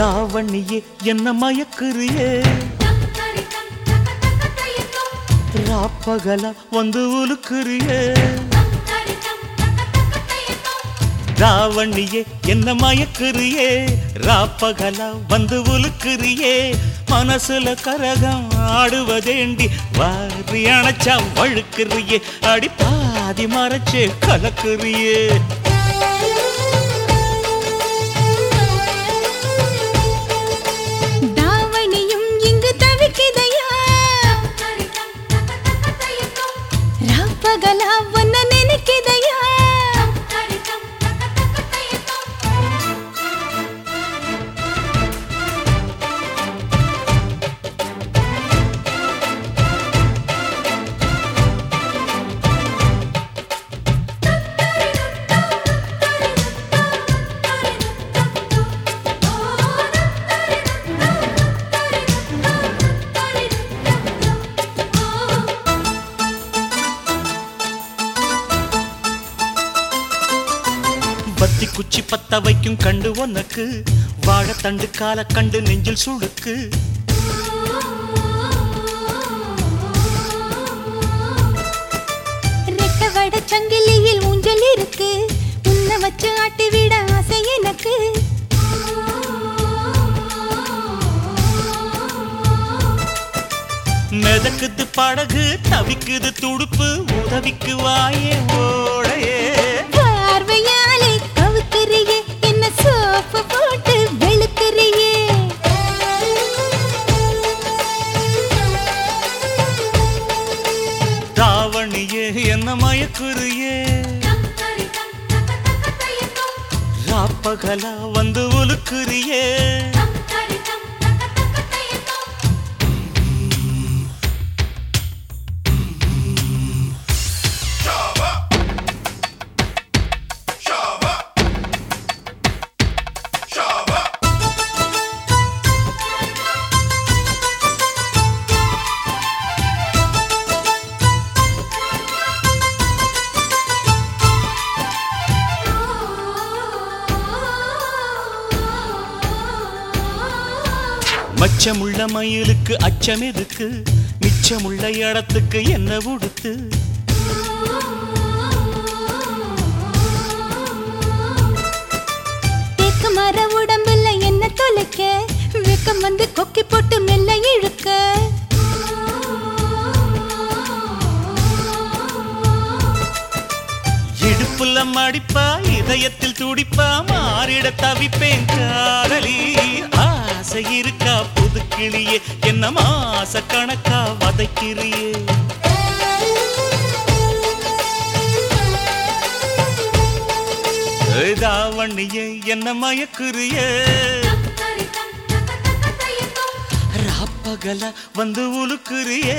தாவணியே என்ன மயக்குறியே ராப்பகலா வந்து உலுக்குறியே தாவணியே என்ன மயக்குறியே ராப்பகலா வந்து உலுக்குறியே மனசுல கரகம் ஆடுவதேண்டி வாரி அணைச்சா வழுக்குறியே அடி பாதி மறைச்சே கலக்குறியே தாவணியும் இங்கு தவிக்குதையா ராப்பகலா ஒன்ன நினைக்குதையா பத்தி குச்சி பத்த வைக்கும் கண்டு உனக்கு வாழைத்தண்டு கால கண்டு நெஞ்சில் சுடுக்கு ரெக்க வட சங்கிலியில் ஊஞ்சல் இருக்கு உன்னை வச்சு ஆட்டி விட ஆசை எனக்கு மிதக்குது படகு தவிக்குது துடுப்பு உதவிக்கு வாயே ஓடையே பார்வையாலே கவுக்குறியே என்ன சோப்பு போட்டு வெளுக்குறியே தாவணியே என்ன மயக்குறியே ராப்பகலா வந்து உலுக்குறியே மச்சமுள்ள மயிலுக்கு அச்சம் எதுக்கு மிச்சமுள்ள இடத்துக்கு என்ன உடுத்து தேக்கு மர உடம்புல என்ன தொலைக்க வெக்கம் வந்து கொக்கி போட்டு மெல்ல இழுக்க இடுப்புல மடிப்பா இதயத்தில் துடிப்பா மாறிட தவிப்பேன் காதலி ஆசை இருக்கா புது கிளியே என்ன மாச கணக்கா வதைக்கிறியே ஏய் தாவணியே என்ன மயக்குறியே ராப்பகல வந்து உலுக்குறியே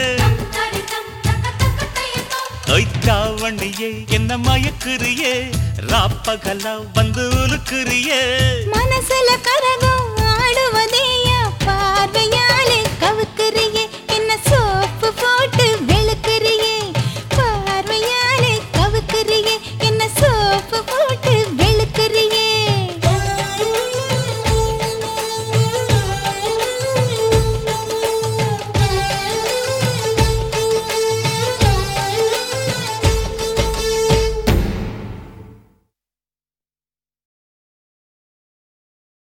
ஐத்தாவணியே என்ன மயக்குறியே ராப்பகல வந்து உலுக்குறியே மனசுல கரகம் ஆடுவதேயா பார்வையாலே கவுக்குறியே என்ன சோப்பு